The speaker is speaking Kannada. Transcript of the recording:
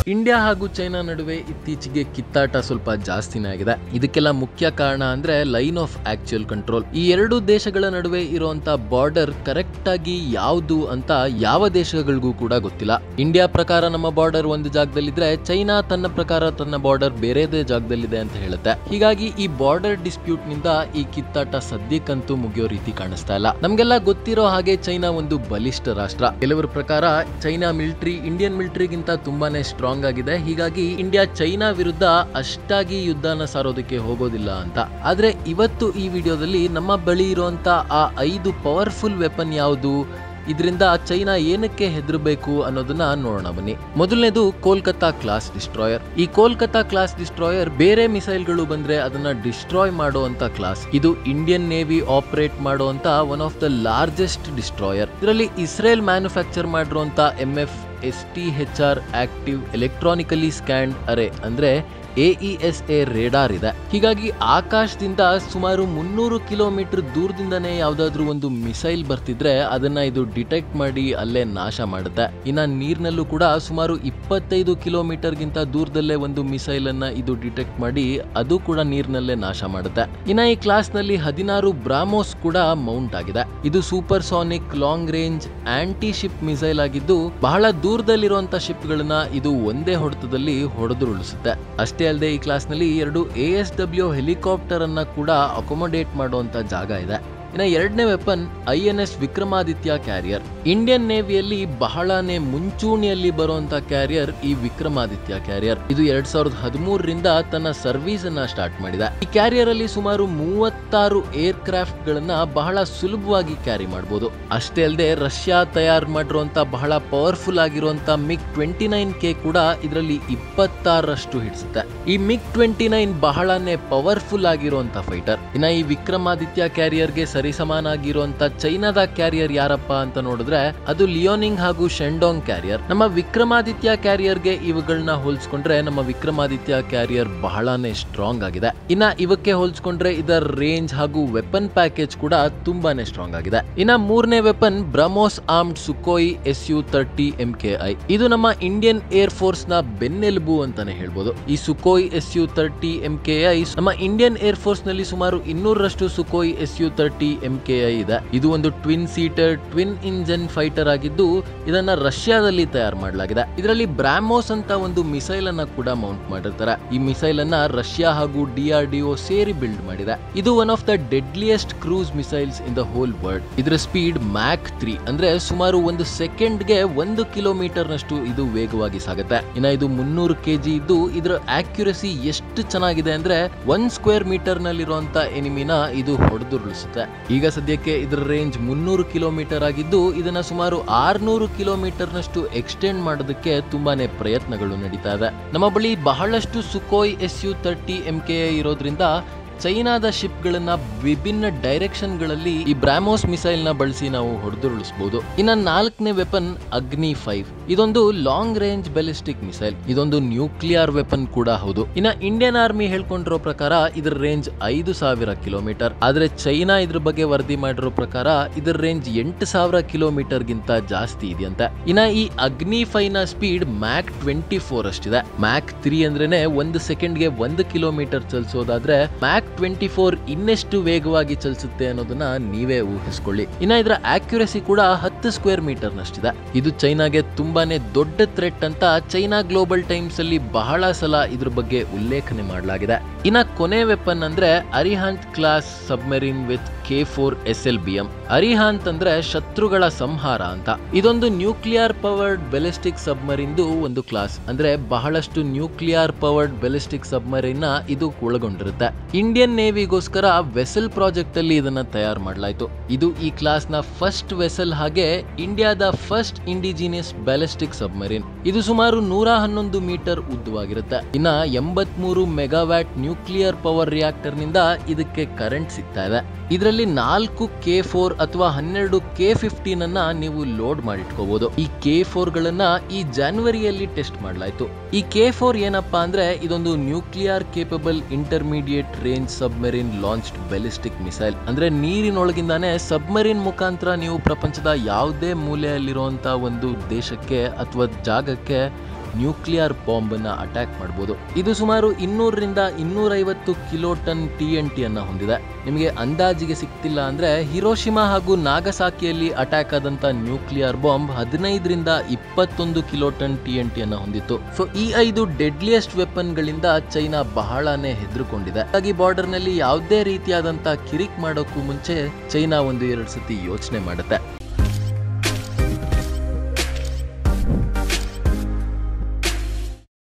ಇಂಡಿಯಾ ಹಾಗೂ ಚೈನಾ ನಡುವೆ ಇತ್ತೀಚೆಗೆ ಕಿತ್ತಾಟ ಸ್ವಲ್ಪ ಜಾಸ್ತಿನೇ ಆಗಿದೆ ಇದಕ್ಕೆಲ್ಲ ಮುಖ್ಯ ಕಾರಣ ಅಂದ್ರೆ ಲೈನ್ ಆಫ್ ಆಕ್ಚುಯಲ್ ಕಂಟ್ರೋಲ್ ಈ ಎರಡು ದೇಶಗಳ ನಡುವೆ ಇರುವಂತ ಬಾರ್ಡರ್ ಕರೆಕ್ಟ್ ಆಗಿ ಯಾವುದು ಅಂತ ಯಾವ ದೇಶಗಳಿಗೂ ಕೂಡ ಗೊತ್ತಿಲ್ಲ ಇಂಡಿಯಾ ಪ್ರಕಾರ ನಮ್ಮ ಬಾರ್ಡರ್ ಒಂದು ಜಾಗದಲ್ಲಿದ್ರೆ ಚೈನಾ ತನ್ನ ಪ್ರಕಾರ ತನ್ನ ಬಾರ್ಡರ್ ಬೇರೆದೇ ಜಾಗದಲ್ಲಿದೆ ಅಂತ ಹೇಳುತ್ತೆ ಹೀಗಾಗಿ ಈ ಬಾರ್ಡರ್ ಡಿಸ್ಪ್ಯೂಟ್ ನಿಂದ ಈ ಕಿತ್ತಾಟ ಸದ್ಯಕ್ಕಂತೂ ಮುಗಿಯೋ ರೀತಿ ಕಾಣಿಸ್ತಾ ಇಲ್ಲ ನಮ್ಗೆಲ್ಲ ಗೊತ್ತಿರೋ ಹಾಗೆ ಚೈನಾ ಒಂದು ಬಲಿಷ್ಠ ರಾಷ್ಟ್ರ ಕೆಲವರ ಪ್ರಕಾರ ಚೈನಾ ಮಿಲಿಟರಿ ಇಂಡಿಯನ್ ಮಿಲಿಟರಿಗಿಂತ ತುಂಬಾನೇ ಸ್ಟ್ರಾಂಗ್ ಆಗಿದೆ ಹೀಗಾಗಿ ಇಂಡಿಯಾ ಚೈನಾ ವಿರುದ್ಧ ಅಷ್ಟಾಗಿ ಯುದ್ಧನ ಸಾರೋದಕ್ಕೆ ಹೋಗೋದಿಲ್ಲ ಅಂತ ಆದ್ರೆ ಇವತ್ತು ಈ ವಿಡಿಯೋದಲ್ಲಿ ನಮ್ಮ ಬಳಿ ಇರುವಂತ ಆ ಐದು ಪವರ್ಫುಲ್ ವೆಪನ್ ಯಾವುದು ಇದರಿಂದ ಚೈನಾ ಏನಕ್ಕೆ ಹೆದರಬೇಕು ಅನ್ನೋದನ್ನ ನೋಡೋಣ ಬನ್ನಿ ಮೊದಲನೇದು ಕೋಲ್ಕತ್ತಾ ಕ್ಲಾಸ್ ಡಿಸ್ಟ್ರಾಯರ್ ಈ ಕೋಲ್ಕತ್ತಾ ಕ್ಲಾಸ್ ಡಿಸ್ಟ್ರಾಯರ್ ಬೇರೆ ಮಿಸೈಲ್ಗಳು ಬಂದ್ರೆ ಅದನ್ನ ಡಿಸ್ಟ್ರಾಯ್ ಮಾಡುವಂತ ಕ್ಲಾಸ್ ಇದು ಇಂಡಿಯನ್ ನೇವಿ ಆಪರೇಟ್ ಮಾಡುವಂತ one of the largest destroyer ಇದರಲ್ಲಿ ಇಸ್ರೇಲ್ ಮ್ಯಾನುಫ್ಯಾಕ್ಚರ್ ಮಾಡಿರುವಂತ M F S T H R active electronically scanned array ಅಂದ್ರೆ ಎಇಎಸ್ ಎ ರೇಡಾರ್ ಇದೆ ಹೀಗಾಗಿ ಆಕಾಶದಿಂದ ಸುಮಾರು ಮುನ್ನೂರು ಕಿಲೋಮೀಟರ್ ದೂರದಿಂದನೇ ಯಾವ್ದಾದ್ರು ಒಂದು ಮಿಸೈಲ್ ಬರ್ತಿದ್ರೆ ಅದನ್ನ ಇದು ಡಿಟೆಕ್ಟ್ ಮಾಡಿ ಅಲ್ಲೇ ನಾಶ ಮಾಡುತ್ತೆ ಇನ್ನ ನೀರ್ನಲ್ಲೂ ಕೂಡ ಸುಮಾರು ಇಪ್ಪತ್ತೈದು ಕಿಲೋಮೀಟರ್ ಗಿಂತ ದೂರದಲ್ಲೇ ಒಂದು ಮಿಸೈಲ್ ಅನ್ನ ಇದು ಡಿಟೆಕ್ಟ್ ಮಾಡಿ ಅದು ಕೂಡ ನೀರ್ನಲ್ಲೇ ನಾಶ ಮಾಡುತ್ತೆ ಇನ್ನ ಈ ಕ್ಲಾಸ್ ನಲ್ಲಿ ಹದಿನಾರು ಬ್ರಾಮೋಸ್ ಕೂಡ ಮೌಂಟ್ ಆಗಿದೆ ಇದು supersonic long range anti ship missile ಆಗಿದ್ದು ಬಹಳ ದೂರದಲ್ಲಿರುವಂತ ಶಿಪ್ ಗಳನ್ನ ಇದು ಒಂದೇ ಹೊಡೆತದಲ್ಲಿ ಹೊಡೆದುರುಳಿಸುತ್ತೆ ಅಷ್ಟೇ ಅಲ್ಲದೆ ಈ ಕ್ಲಾಸ್ ನಲ್ಲಿ ಎರಡು ಎ ಎಸ್ ಡಬ್ಲ್ಯೂ ಹೆಲಿಕಾಪ್ಟರ್ ಅನ್ನ ಕೂಡ ಅಕೊಮೊಡೇಟ್ ಮಾಡುವಂತ ಜಾಗ ಇದೆ ಇನ್ನು ಎರಡನೇ weapon I N S Vikramaditya carrier Indian ನೇವಿಯಲ್ಲಿ ಬಹಳನೇ ಮುಂಚೂಣಿಯಲ್ಲಿ ಬರುವಂತ ಕ್ಯಾರಿಯರ್ ಈ ವಿಕ್ರಮಾದಿತ್ಯ ಕ್ಯಾರಿಯರ್ ಇದು ಎರಡ್ ಸಾವಿರದ ಹದಿಮೂರರಿಂದ ತನ್ನ ಸರ್ವಿಸ್ ಅನ್ನ ಸ್ಟಾರ್ಟ್ ಮಾಡಿದೆ ಈ ಕ್ಯಾರಿಯರ್ ಅಲ್ಲಿ ಸುಮಾರು ಮೂವತ್ತಾರು ಏರ್ ಕ್ರಾಫ್ಟ್ ಗಳನ್ನ ಬಹಳ ಸುಲಭವಾಗಿ ಕ್ಯಾರಿ ಮಾಡಬಹುದು ಅಷ್ಟೇ ಅಲ್ಲದೆ ರಷ್ಯಾ ತಯಾರು ಮಾಡಿರುವಂತ ಬಹಳ ಪವರ್ಫುಲ್ ಆಗಿರುವಂತ ಮಿಗ್ ಟ್ವೆಂಟಿ ನೈನ್ ಕೆ ಕೂಡ ಇದರಲ್ಲಿ ಇಪ್ಪತ್ತಾರಷ್ಟು ಹಿಡಿಸುತ್ತೆ ಈ ಮಿಗ್ ಟ್ವೆಂಟಿ ನೈನ್ ಬಹಳನೇ ಪವರ್ಫುಲ್ ಆಗಿರುವಂತ ಫೈಟರ್ ಇನ್ನ ಈ ವಿಕ್ರಮಾದಿತ್ಯ ಕ್ಯಾರಿಯರ್ಗೆ ಸರಿಸಮಾನಾಗಿರುವಂತ ಚೈನಾದ ಕ್ಯಾರಿಯರ್ ಯಾರಪ್ಪ ಅಂತ ನೋಡಿದ್ರೆ ಅದು ಲಿಯೋನಿಂಗ್ ಹಾಗೂ ಶೆಂಡೋಂಗ್ ಕ್ಯಾರಿಯರ್ ನಮ್ಮ ವಿಕ್ರಮಾದಿತ್ಯ ಕ್ಯಾರಿಯರ್ಗೆ ಇವುಗಳನ್ನ ಹೋಲಿಸ್ಕೊಂಡ್ರೆ ನಮ್ಮ ವಿಕ್ರಮಾದಿತ್ಯ ಕ್ಯಾರಿಯರ್ ಬಹಳನೇ ಸ್ಟ್ರಾಂಗ್ ಆಗಿದೆ ಇನ್ನ ಇವಕ್ಕೆ ಹೋಲಿಸ್ಕೊಂಡ್ರೆ ಇದರ ರೇಂಜ್ ಹಾಗೂ ವೆಪನ್ ಪ್ಯಾಕೇಜ್ ಕೂಡ ತುಂಬಾನೇ ಸ್ಟ್ರಾಂಗ್ ಆಗಿದೆ ಇನ್ನ ಮೂರನೇ weapon BrahMos armed Sukhoi S U thirty M K I ಇದು ನಮ್ಮ ಇಂಡಿಯನ್ ಏರ್ ಫೋರ್ಸ್ ನ ಬೆನ್ನೆಲುಬು ಅಂತಾನೆ ಹೇಳ್ಬೋದು ಈ Sukhoi S U thirty M K I ನಮ್ಮ ಇಂಡಿಯನ್ ಏರ್ ಫೋರ್ಸ್ ನಲ್ಲಿ ಸುಮಾರು ಇನ್ನೂರಷ್ಟು Sukhoi S U thirty M K I ಇದೆ ಇದು ಒಂದು twin seater twin engine fighter ಆಗಿದ್ದು ಇದನ್ನ ರಷ್ಯಾದಲ್ಲಿ ತಯಾರು ಮಾಡಲಾಗಿದೆ ಇದರಲ್ಲಿ ಬ್ರಾಮೋಸ್ ಅಂತ ಒಂದು ಮಿಸೈಲ್ ಅನ್ನ ಕೂಡ ಮೌಂಟ್ ಮಾಡಿರ್ತಾರೆ ಈ ಮಿಸೈಲ್ ಅನ್ನ ರಷ್ಯಾ ಹಾಗೂ ಡಿಆರ್ಡಿಒ ಸೇರಿ ಬಿಲ್ಡ್ ಮಾಡಿದೆ ಇದು one of the deadliest cruise missiles in the whole world ಇದರ ಸ್ಪೀಡ್ ಮ್ಯಾಕ್ ತ್ರೀ ಅಂದ್ರೆ ಸುಮಾರು ಒಂದು ಸೆಕೆಂಡ್ಗೆ ಒಂದು ಕಿಲೋಮೀಟರ್ ನಷ್ಟು ಇದು ವೇಗವಾಗಿ ಸಾಗುತ್ತೆ ಇನ್ನ ಇದು ಮುನ್ನೂರು ಕೆಜಿ ಇದ್ದು ಇದರ ಆಕ್ಯುರಸಿ ಎಷ್ಟು ಚೆನ್ನಾಗಿದೆ ಅಂದ್ರೆ ಒನ್ ಸ್ಕ್ವೇರ್ ಮೀಟರ್ ನಲ್ಲಿರುವಂತ ಎನಿಮಿನ ಇದು ಹೊಡೆದುರುಳಿಸುತ್ತೆ ಈಗ ಸದ್ಯಕ್ಕೆ ಇದರ ರೇಂಜ್ ಮುನ್ನೂರು ಕಿಲೋಮೀಟರ್ ಆಗಿದ್ದು ಇದನ್ನ ಸುಮಾರು ಆರ್ನೂರು ಕಿಲೋಮೀಟರ್ ನಷ್ಟು ಎಕ್ಸ್ಟೆಂಡ್ ಮಾಡೋದಕ್ಕೆ ತುಂಬಾನೇ ಪ್ರಯತ್ನಗಳು ನಡೀತಾ ಇದೆ ನಮ್ಮ ಬಳಿ ಬಹಳಷ್ಟು Sukhoi S U thirty M K ಇರೋದ್ರಿಂದ ಚೈನಾದ ಶಿಪ್ಗಳನ್ನ ವಿಭಿನ್ನ ಡೈರೆಕ್ಷನ್ ಗಳಲ್ಲಿ ಈ ಬ್ರಾಮೋಸ್ ಮಿಸೈಲ್ ನ ಬಳಸಿ ನಾವು ಹೊಡೆದುರುಳಿಸಬಹುದು ಇನ್ನ ನಾಲ್ಕನೇ ವೆಪನ್ ಅಗ್ನಿ ಫೈವ್ ಇದೊಂದು ಲಾಂಗ್ ರೇಂಜ್ ಬೆಲಿಸ್ಟಿಕ್ ಮಿಸೈಲ್ ಇದೊಂದು ನ್ಯೂಕ್ಲಿಯರ್ ವೆಪನ್ ಕೂಡ ಹೌದು ಇನ್ನ ಇಂಡಿಯನ್ ಆರ್ಮಿ ಹೇಳ್ಕೊಂಡಿರೋ ಪ್ರಕಾರ ಇದರ ರೇಂಜ್ ಐದು ಸಾವಿರ ಕಿಲೋಮೀಟರ್ ಆದ್ರೆ ಚೈನಾ ಇದ್ರ ಬಗ್ಗೆ ವರದಿ ಮಾಡಿರೋ ಪ್ರಕಾರ ಇದರ ರೇಂಜ್ ಎಂಟು ಸಾವಿರ ಕಿಲೋಮೀಟರ್ ಗಿಂತ ಜಾಸ್ತಿ ಇದೆಯಂತೆ ಇನ್ನ ಈ ಅಗ್ನಿ ಫೈವ್ ನ ಸ್ಪೀಡ್ ಮ್ಯಾಕ್ ಟ್ವೆಂಟಿ ಫೋರ್ ಅಷ್ಟಿದೆ ಮ್ಯಾಕ್ ತ್ರೀ ಅಂದ್ರೇನೆ ಒಂದು ಸೆಕೆಂಡ್ಗೆ ಒಂದು ಕಿಲೋಮೀಟರ್ ಚಲಿಸೋದಾದ್ರೆ ಮ್ಯಾಕ್ ಟ್ವೆಂಟಿ ಫೋರ್ ಇನ್ನೆಷ್ಟು ವೇಗವಾಗಿ ಚಲಿಸುತ್ತೆ ಅನ್ನೋದನ್ನ ನೀವೇ ಊಹಿಸ್ಕೊಳ್ಳಿ ಇನ್ನ ಇದರ ಆಕ್ಯುರಸಿ ಕೂಡ ಹತ್ತು ಸ್ಕ್ವೇರ್ ಮೀಟರ್ ನಷ್ಟಿದೆ ಇದು ಚೈನಾಗೆ ತುಂಬಾನೇ ದೊಡ್ಡ ಥ್ರೆಟ್ ಅಂತ ಚೈನಾ ಗ್ಲೋಬಲ್ ಟೈಮ್ಸ್ ಅಲ್ಲಿ ಬಹಳ ಸಲ ಇದ್ರ ಬಗ್ಗೆ ಉಲ್ಲೇಖನೆ ಮಾಡಲಾಗಿದೆ ಇನ್ನ ಕೊನೆ ವೆಪನ್ ಅಂದ್ರೆ Arihant class submarine with K four S L B M Arihant ಅಂದ್ರೆ ಶತ್ರುಗಳ ಸಂಹಾರ ಅಂತ ಇದೊಂದು ನ್ಯೂಕ್ಲಿಯರ್ ಪವರ್ಡ್ ಬೆಲಿಸ್ಟಿಕ್ ಸಬ್ಮರಿನ್ದು ಒಂದು ಕ್ಲಾಸ್ ಅಂದ್ರೆ ಬಹಳಷ್ಟು ನ್ಯೂಕ್ಲಿಯರ್ ಪವರ್ಡ್ ಬೆಲಿಸ್ಟಿಕ್ ಸಬ್ಮರಿನ್ ನ ಇದು ಒಳಗೊಂಡಿರುತ್ತೆ ಇಂಡಿಯನ್ ನೇವಿಗೋಸ್ಕರ ವೆಸಲ್ ಪ್ರಾಜೆಕ್ಟ್ ಅಲ್ಲಿ ಇದನ್ನ ತಯಾರು ಮಾಡಲಾಯಿತು ಇದು ಈ ಕ್ಲಾಸ್ ನ ಫಸ್ಟ್ ವೆಸಲ್ ಹಾಗೆ ಇಂಡಿಯಾದ ಫಸ್ಟ್ ಇಂಡಿಜಿನಿಯಸ್ ಬ್ಯಾಲಿಸ್ಟಿಕ್ ಸಬ್ಮರಿನ್ ಇದು ಸುಮಾರು ನೂರ ಹನ್ನೊಂದು ಮೀಟರ್ ಉದ್ದವಾಗಿರುತ್ತೆ ಇನ್ನ ಎಂಬತ್ ಮೂರು ಮೆಗಾವ್ಯಾಟ್ ನ್ಯೂಕ್ಲಿಯರ್ ಪವರ್ ರಿಯಾಕ್ಟರ್ ನಿಂದ ಇದಕ್ಕೆ ಕರೆಂಟ್ ಸಿಗ್ತಾ ಇದೆ ಇದರಲ್ಲಿ ನಾಲ್ಕು ಕೆ ಫೋರ್ ಅಥವಾ ಹನ್ನೆರಡು ಕೆ ಫಿಫ್ಟೀನ್ ಅನ್ನ ನೀವು ಲೋಡ್ ಮಾಡಿಟ್ಕೋಬಹುದು ಈ ಕೆ ಫೋರ್ ಗಳನ್ನ ಈ ಜಾನ್ವರಿಯಲ್ಲಿ ಟೆಸ್ಟ್ ಮಾಡಲಾಯಿತು ಈ ಕೆ ಫೋರ್ ಏನಪ್ಪಾ ಅಂದ್ರೆ ಇದೊಂದು nuclear capable intermediate range submarine launched ballistic missile ಅಂದ್ರೆ ನೀರಿನೊಳಗಿಂದಾನೆ ಸಬ್ಮರಿನ್ ಮುಖಾಂತರ ನೀವು ಪ್ರಪಂಚದ ಯಾವುದೇ ಮೂಲೆಯಲ್ಲಿರುವಂತ ಒಂದು ದೇಶಕ್ಕೆ ಅಥವಾ ಜಾಗಕ್ಕೆ ನ್ಯೂಕ್ಲಿಯರ್ ಬಾಂಬ್ ಅನ್ನ ಅಟ್ಯಾಕ್ ಮಾಡಬಹುದು ಇದು ಸುಮಾರು ಇನ್ನೂರರಿಂದ ಇನ್ನೂರೈವತ್ತು kiloton T N T ಅನ್ನ ಹೊಂದಿದೆ ನಿಮಗೆ ಅಂದಾಜಿಗೆ ಸಿಕ್ತಿಲ್ಲ ಅಂದ್ರೆ ಹಿರೋಶಿಮಾ ಹಾಗೂ ನಾಗಸಾಕಿಯಲ್ಲಿ ಅಟ್ಯಾಕ್ ಆದಂತ ನ್ಯೂಕ್ಲಿಯರ್ ಬಾಂಬ್ ಹದಿನೈದರಿಂದ ಇಪ್ಪತ್ತೊಂದು kiloton T N T ಅನ್ನ ಹೊಂದಿತ್ತು ಸೊ ಈ ಐದು ಡೆಡ್ಲಿಯೆಸ್ಟ್ ವೆಪನ್ ಗಳಿಂದ ಚೈನಾ ಬಹಳನೇ ಹೆದರುಕೊಂಡಿದೆ ಹಾಗಾಗಿ ಬಾರ್ಡರ್ ನಲ್ಲಿ ಯಾವುದೇ ರೀತಿಯಾದಂತ ಕಿರಿಕ್ ಮಾಡೋಕ್ಕೂ ಮುಂಚೆ ಚೈನಾ ಒಂದು ಎರಡು ಸತಿ ಯೋಚನೆ ಮಾಡುತ್ತೆ